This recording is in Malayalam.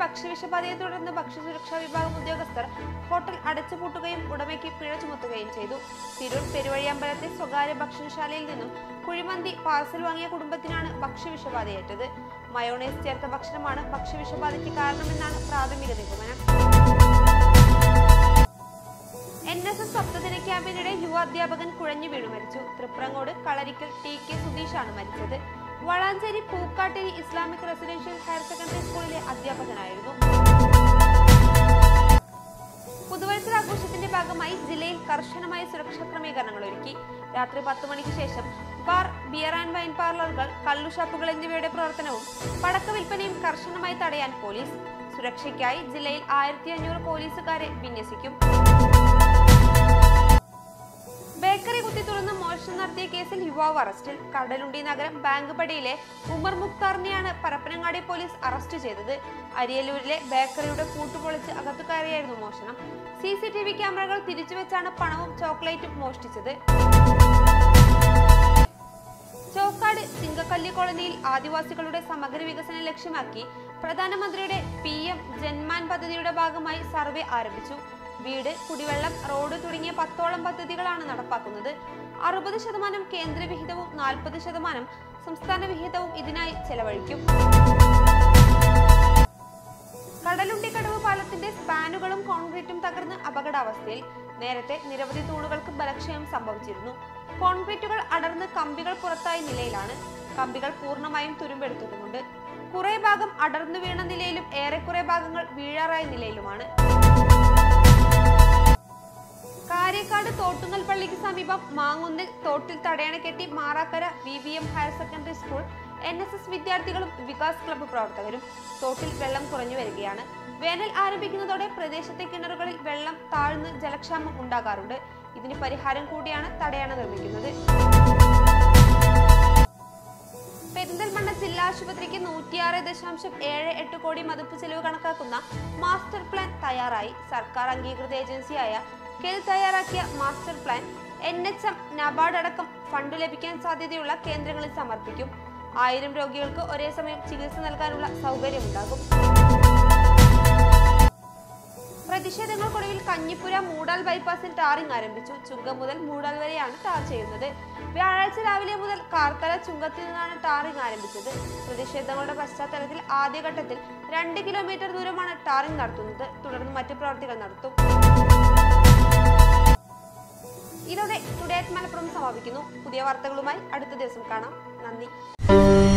ഭക്ഷ്യവിഷബാധയെ തുടർന്ന് ഭക്ഷ്യസുരക്ഷാ വിഭാഗം ഉദ്യോഗസ്ഥർ ഹോട്ടൽ അടച്ചുപൂട്ടുകയും ഉടമയ്ക്ക് പിഴ ചുമത്തുകയും ചെയ്തു തിരൂർ പെരുവഴിയമ്പലത്തെ സ്വകാര്യ ഭക്ഷണശാലയിൽ നിന്നും കുഴിമന്തി പാർസൽ വാങ്ങിയ കുടുംബത്തിനാണ് ഭക്ഷ്യവിഷബാധയേറ്റത് മയോണൈസ് ചേർത്ത ഭക്ഷണമാണ് ഭക്ഷ്യവിഷബാധയ്ക്ക് കാരണമെന്നാണ് പ്രാഥമിക നിഗമനം എൻ എസ് എസ് സപ്തദിന ക്യാമ്പിനിടെ യുവ അധ്യാപകൻ കുഴഞ്ഞു വീണു മരിച്ചു തൃപ്രങ്ങോട് കളരിക്കൽ ടി കെ സുധീഷാണ് മരിച്ചത് Valanchery Pookkatteri Islamic residential higher secondary സ്കൂളിലെ അധ്യാപകനായിരുന്നു പുതുവത്സരാഘോഷത്തിന്റെ ഭാഗമായി ജില്ലയിൽ കർശനമായ സുരക്ഷാ ക്രമീകരണങ്ങൾ ഒരുക്കി രാത്രി പത്ത് മണിക്ക് ശേഷം ബാർ ബിയർ ആൻഡ് വൈൻ പാർലറുകൾ കള്ളുഷാപ്പുകൾ എന്നിവയുടെ പ്രവർത്തനവും പടക്ക വിൽപ്പനയും കർശനമായി തടയാൻ പോലീസ് സുരക്ഷയ്ക്കായി ജില്ലയിൽ ആയിരത്തി അഞ്ഞൂറ് പോലീസുകാരെ വിന്യസിക്കും ബേക്കറി കുത്തി തുറന്ന് മോഷണം നടത്തിയ കേസിൽ യുവാവ് അറസ്റ്റിൽ കടലുണ്ടി നഗരം ബാങ്ക് പടിയിലെ ഉമർ മുക്താറിനെയാണ് പരപ്പനങ്ങാടി പോലീസ് അറസ്റ്റ് ചെയ്തത് അരിയല്ലൂരിലെ ബേക്കറിയുടെ പൂട്ടുപൊളിച്ച് അകത്തു കയറിയായിരുന്നു മോഷണം സി സി ടി വി ക്യാമറകൾ തിരിച്ചുവെച്ചാണ് പണവും ചോക്ലേറ്റും മോഷ്ടിച്ചത് ചോക്കാട് ചിങ്കക്കല്ലി കോളനിയിൽ ആദിവാസികളുടെ സമഗ്ര വികസനം ലക്ഷ്യമാക്കി പ്രധാനമന്ത്രിയുടെ പി എം ജന്മാൻ പദ്ധതിയുടെ ഭാഗമായി സർവേ ആരംഭിച്ചു വീട് കുടിവെള്ളം റോഡ് തുടങ്ങിയ പത്തോളം പദ്ധതികളാണ് നടപ്പാക്കുന്നത് അറുപത് ശതമാനം കേന്ദ്ര വിഹിതവും നാൽപ്പത് ശതമാനം സംസ്ഥാന വിഹിതവും ഇതിനായി ചെലവഴിക്കും കടലുണ്ടിക്കടവ് പാലത്തിന്റെ സ്പാനുകളും കോൺക്രീറ്റും തകർന്ന് അപകടാവസ്ഥയിൽ നേരത്തെ നിരവധി തൂണുകൾക്ക് ബലക്ഷയം സംഭവിച്ചിരുന്നു കോൺക്രീറ്റുകൾ അടർന്ന് കമ്പികൾ പുറത്തായ നിലയിലാണ് കമ്പികൾ പൂർണ്ണമായും തുരുമ്പെടുത്തിട്ടുമുണ്ട് കുറെ ഭാഗം അടർന്നു വീണ നിലയിലും ഏറെക്കുറെ ഭാഗങ്ങൾ വീഴാറായ നിലയിലുമാണ് കാരേക്കാട് തോട്ടുങ്ങൽ പള്ളിക്ക് സമീപം മാങ്ങുന്നിൽ തോട്ടിൽ തടയണ കെട്ടി Marakkara V V M higher secondary school N S S വിദ്യാർത്ഥികളും വികാസ് ക്ലബ്ബ് പ്രവർത്തകരും തോട്ടിൽ വെള്ളം കുറഞ്ഞു വരികയാണ് വേനൽ ആരംഭിക്കുന്നതോടെ പ്രദേശത്തെ കിണറുകളിൽ വെള്ളം താഴ്ന്ന് ജലക്ഷാമം ഉണ്ടാകാറുണ്ട് ഇതിന് പരിഹാരം കൂടിയാണ് തടയണ നിർമ്മിക്കുന്നത് പെരിന്തൽമണ്ണ ജില്ലാ ആശുപത്രിക്ക് നൂറ്റിയാറ് ദശാംശം ഏഴ് എട്ട് കോടി മതിപ്പ് ചെലവ് കണക്കാക്കുന്ന മാസ്റ്റർ പ്ലാൻ തയ്യാറായി സർക്കാർ അംഗീകൃത ഏജൻസിയായ കെൽ തയ്യാറാക്കിയ master plan N H M NABARD അടക്കം ഫണ്ട് ലഭിക്കാൻ സാധ്യതയുള്ള കേന്ദ്രങ്ങളിൽ സമർപ്പിക്കും ആയിരം രോഗികൾക്ക് ഒരേ സമയം ചികിത്സ നൽകാനുള്ള സൗകര്യമുണ്ടാകും പ്രതിഷേധങ്ങൾക്കൊടുവിൽ കഞ്ഞിപ്പുര മൂടാൽ ബൈപ്പാസിൽ ടാറിംഗ് ആരംഭിച്ചു ചുങ്കം മുതൽ മൂടാൽ വരെയാണ് ടാർ ചെയ്യുന്നത് വ്യാഴാഴ്ച രാവിലെ മുതൽ കാർത്തല ചുങ്കത്തിൽ നിന്നാണ് ടാറിംഗ് ആരംഭിച്ചത് പ്രതിഷേധങ്ങളുടെ പശ്ചാത്തലത്തിൽ ആദ്യഘട്ടത്തിൽ രണ്ട് കിലോമീറ്റർ ദൂരമാണ് ടാറിംഗ് നടത്തുന്നത് തുടർന്ന് മറ്റു പ്രവർത്തികൾ നടത്തും ഇതോടെ ടുഡേ അറ്റ് മലപ്പുറം സമാപിക്കുന്നു പുതിയ വാർത്തകളുമായി അടുത്ത ദിവസം കാണാം നന്ദി